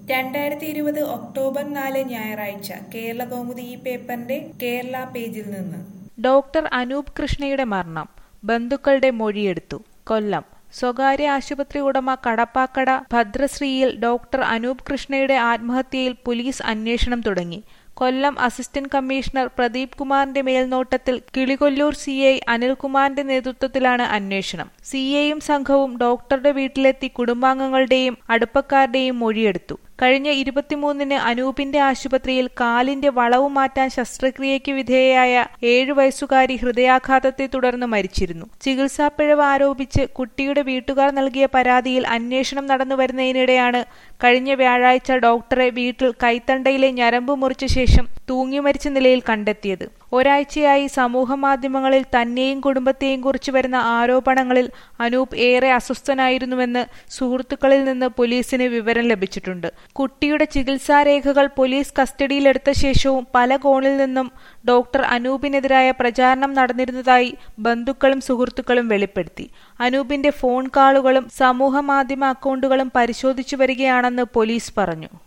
രണ്ടായിരത്തി ഇരുപത് ഒക്ടോബർ നാല് ഞായറാഴ്ച കേരള കൗമുദി ഈ പേപ്പറിന്റെ കേരള പേജിൽ നിന്ന് ഡോക്ടർ അനൂപ് കൃഷ്ണയുടെ മരണം ബന്ധുക്കളുടെ മൊഴിയെടുത്തു കൊല്ലം സ്വകാര്യ ആശുപത്രി ഉടമ കടപ്പാക്കട ഭദ്രശ്രീയിൽ ഡോക്ടർ അനൂപ് കൃഷ്ണയുടെ ആത്മഹത്യയിൽ പോലീസ് അന്വേഷണം തുടങ്ങി കൊല്ലം അസിസ്റ്റന്റ് കമ്മീഷണർ പ്രദീപ് കുമാറിന്റെ മേൽനോട്ടത്തിൽ കിളികൊല്ലൂർ സി ഐ അനിൽകുമാറിന്റെ നേതൃത്വത്തിലാണ് അന്വേഷണം സി ഐയും സംഘവും ഡോക്ടറുടെ വീട്ടിലെത്തി കുടുംബാംഗങ്ങളുടെയും അടുപ്പക്കാരുടെയും മൊഴിയെടുത്തു കഴിഞ്ഞ ഇരുപത്തിമൂന്നിന് അനൂപിന്റെ ആശുപത്രിയിൽ കാലിന്റെ വളവ് മാറ്റാൻ ശസ്ത്രക്രിയയ്ക്ക് വിധേയയായ ഏഴു വയസ്സുകാരി ഹൃദയാഘാതത്തെ തുടർന്ന് മരിച്ചിരുന്നു ചികിത്സാപ്പിഴവ് ആരോപിച്ച് കുട്ടിയുടെ വീട്ടുകാർ നൽകിയ പരാതിയിൽ അന്വേഷണം നടന്നുവരുന്നതിനിടെയാണ് കഴിഞ്ഞ വ്യാഴാഴ്ച ഡോക്ടറെ വീട്ടിൽ കൈത്തണ്ടയിലെ ഞരമ്പ് മുറിച്ച ശേഷം തൂങ്ങി മരിച്ച നിലയിൽ കണ്ടെത്തിയത് ഒരാഴ്ചയായി സമൂഹമാധ്യമങ്ങളിൽ തന്നെയും കുടുംബത്തെയും കുറിച്ച് വരുന്ന ആരോപണങ്ങളിൽ അനൂപ് ഏറെ അസ്വസ്ഥനായിരുന്നുവെന്ന് സുഹൃത്തുക്കളിൽ നിന്ന് പോലീസിന് വിവരം ലഭിച്ചിട്ടുണ്ട് കുട്ടിയുടെ ചികിത്സാരേഖകൾ പോലീസ് കസ്റ്റഡിയിലെടുത്ത ശേഷവും പല കോണിൽ നിന്നും ഡോക്ടർ അനൂപിനെതിരായ പ്രചാരണം നടന്നിരുന്നതായി ബന്ധുക്കളും സുഹൃത്തുക്കളും വെളിപ്പെടുത്തി അനൂപിന്റെ ഫോൺ കാളുകളും സമൂഹമാധ്യമ അക്കൗണ്ടുകളും പരിശോധിച്ചു വരികയാണെന്ന് പോലീസ് പറഞ്ഞു